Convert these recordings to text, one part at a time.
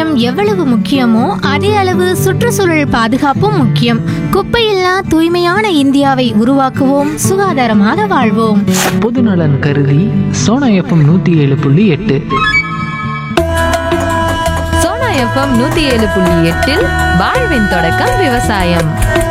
விவசாயம் எவ்வளவு முக்கியமோ அதே அளவு சுற்றுச்சூழல் பாதுகாப்பும் முக்கியம் குப்பையில்லா தூய்மையான இந்தியாவை உருவாக்குவோம் சுகாதாரமாக வாழ்வோம் பொதுநலன் கருதி சோனா எஃப்எம் நூற்றி ஏழு புள்ளி எட்டு சோனா எஃப்எம் நூத்தி ஏழு புள்ளி எட்டில் வாழ்வின் தொடக்கம் விவசாயம்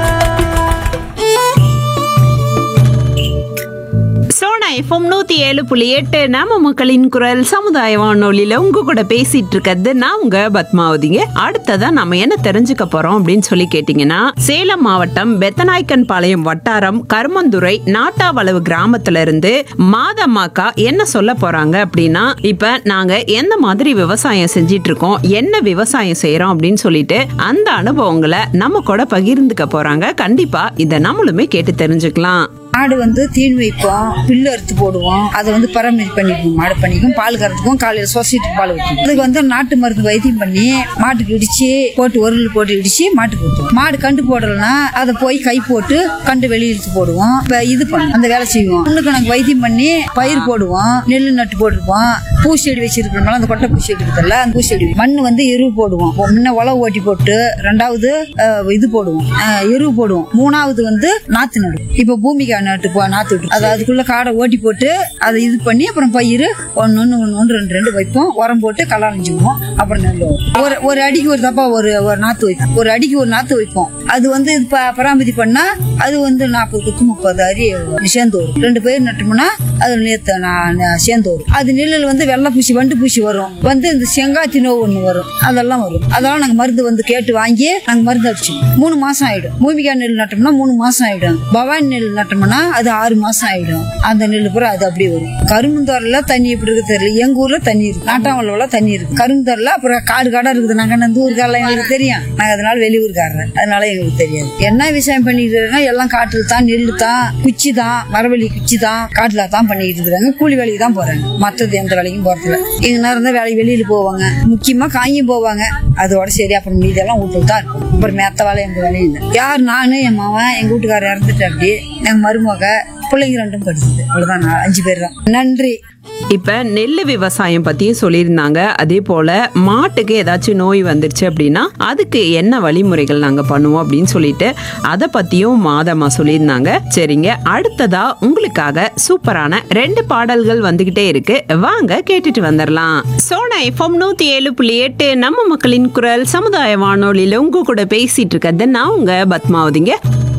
சோனா எஃப்எம் நூத்தி ஏழு புள்ளி எட்டு நம்ம மக்களின் குரல் சமுதாய வானொலியில உங்க கூட பேசிட்டு இருக்கிறது நான் உங்க பத்மாவதிங்க அடுத்ததா நம்ம என்ன தெரிஞ்சுக்க போறோம் அப்படின்னு சொல்லி கேட்டீங்கன்னா சேலம் மாவட்டம் பெத்தநாய்க்கன் பாளையம் வட்டாரம் கருமந்துறை நாட்டாவளவு கிராமத்துல இருந்து மாதம்மாக்கா என்ன சொல்ல போறாங்க அப்படின்னா இப்ப நாங்க எந்த மாதிரி விவசாயம் செஞ்சிட்டு இருக்கோம் என்ன விவசாயம் செய்யறோம் அப்படின்னு சொல்லிட்டு அந்த அனுபவங்களை நம்ம கூட பகிர்ந்துக்க போறாங்க கண்டிப்பா இதை நம்மளுமே கேட்டு தெரிஞ்சுக்கலாம் மாடு வந்து தீன் வைப்போம் புல்லு அறுத்து போடுவோம் அதை வந்து பராமரிப்பு பண்ணிக்குவோம் மாடு பண்ணிக்கும் பால் கறந்துக்கும் காலையில சொசைட்டிக்கு பால் ஊற்றும் அதுக்கு வந்து நாட்டு மருந்து வைத்தியம் பண்ணி மாட்டுக்கு இடிச்சு போட்டு உருள் போட்டு இடிச்சு மாட்டுக்கு ஊற்றுவோம் மாடு கண்டு போடலைன்னா அதை போய் கை போட்டு கண்டு வெளியே இழுத்து போடுவோம் இப்ப இது பண்ணும் அந்த வேலை செய்வோம் இன்னுக்கு நாங்கள் வைத்தியம் பண்ணி பயிர் போடுவோம் நெல் நட்டு போட்டுருப்போம் பூச்செடி வச்சிருக்கிறோம்ல அந்த கொட்டை பூச்செடி இருக்குதுல்ல அந்த பூச்செடி மண் வந்து எருவு போடுவோம் முன்ன உழவு ஓட்டி போட்டு ரெண்டாவது அஹ், இது போடுவோம் அஹ், எருவு போடுவோம் மூணாவது வந்து நாத்து நடு இப்ப பூமிக்கா நட்டு போ நாத்து விட்டு அது அதுக்குள்ள காடை ஓட்டி போட்டு அதை இது பண்ணி அப்புறம் பயிர் ஒன்னு ஒன்னு ஒன்னு ஒன்று ரெண்டு ரெண்டு வைப்போம் உரம் போட்டு கலாணிஞ்சுவோம் அப்புறம் நெல் வரும். ஒரு ஒரு அடிக்கு ஒரு தப்பா ஒரு ஒரு நாத்து வைப்போம் ஒரு அடிக்கு ஒரு நாத்து வைப்போம் அது வந்து இது ப- பராமரி பண்ணா அது வந்து நாற்பது குத்து முப்பது அரி சேர்ந்து வரும் ரெண்டு பேர் நட்டோம்னா அது நேத்து நான் நான் சேர்ந்து வரும் அது நெல்லில் வந்து வெள்ளை பூச்சி வண்டு பூச்சி வரும் வந்து இந்த செங்காத்தி நோவு ஒன்று வரும் அதெல்லாம் வரும் அதெல்லாம் நாங்கள் மருந்து வந்து கேட்டு வாங்கி நாங்கள் மருந்து அடிச்சோம் மூணு மாசம் ஆயிடும் பூமிகா நெல் நட்டோம்னா மூணு மாசம் ஆயிடும் பவானி நெல் நட்டோம்னா அது ஆறு மாசம் ஆயிடும் அந்த நெல் பூரா அது அப்படியே வரும் கரும்புந்தோரில் தண்ணி எப்படி இருக்கு தெரியல எங்க ஊர்ல தண்ணி இருக்கு நாட்டாமல்ல தண்ணி இருக்கு கரும்புந்தோரில் அப்புறம் காடு காடா இருக்குது நாங்க இந்த ஊருக்காரில் எங்களுக்கு தெரியும் நாங்க அதனால வெளியூர்காரர் அதனால எங்களுக்கு தெரியாது என்ன விவசாயம் பண்ணிட்டு இருக்கோம் எல்லாம் காட்டுல தான் நெல்லு தான் குச்சி தான் மரவள்ளி குச்சி தான் காட்டுல தான் பண்ணிட்டு இருக்காங்க கூலி வேலைக்கு தான் போறாங்க மத்தது எந்த வேலைக்கும் போறதில்ல எங்க நேரம் இருந்தா வேலைக்கு வெளியில போவாங்க முக்கியமா காயும் போவாங்க அதோட சரி அப்புறம் மீதெல்லாம் வீட்டுல தான் இருக்கும் அப்புறம் மேத்த வேலை எந்த வேலையும் இல்லை யார் நானு என் மாவன் எங்க வீட்டுக்காரர் இறந்துட்டு அப்படி எங்க மருமக பிள்ளைங்க ரெண்டும் படிச்சது அவ்வளவுதான் நான் அஞ்சு பேர் தான் நன்றி இப்ப நெல் விவசாயம் பத்தியும் சொல்லியிருந்தாங்க அதே போல மாட்டுக்கு ஏதாச்சும் நோய் வந்துருச்சு அப்படின்னா அதுக்கு என்ன வழிமுறைகள் நாங்க பண்ணுவோம் அப்படின்னு சொல்லிட்டு அதை பத்தியும் மாதமா சொல்லியிருந்தாங்க சரிங்க அடுத்ததா உங்களுக்காக சூப்பரான ரெண்டு பாடல்கள் வந்துகிட்டே இருக்கு வாங்க கேட்டுட்டு வந்துடலாம் சோனா எஃப்எம் நூத்தி ஏழு புள்ளி எட்டு நம்ம மக்களின் குரல் சமுதாய வானொலியில உங்க கூட பேசிட்டு இருக்கிறது நான் உங்க பத்மாவதிங்க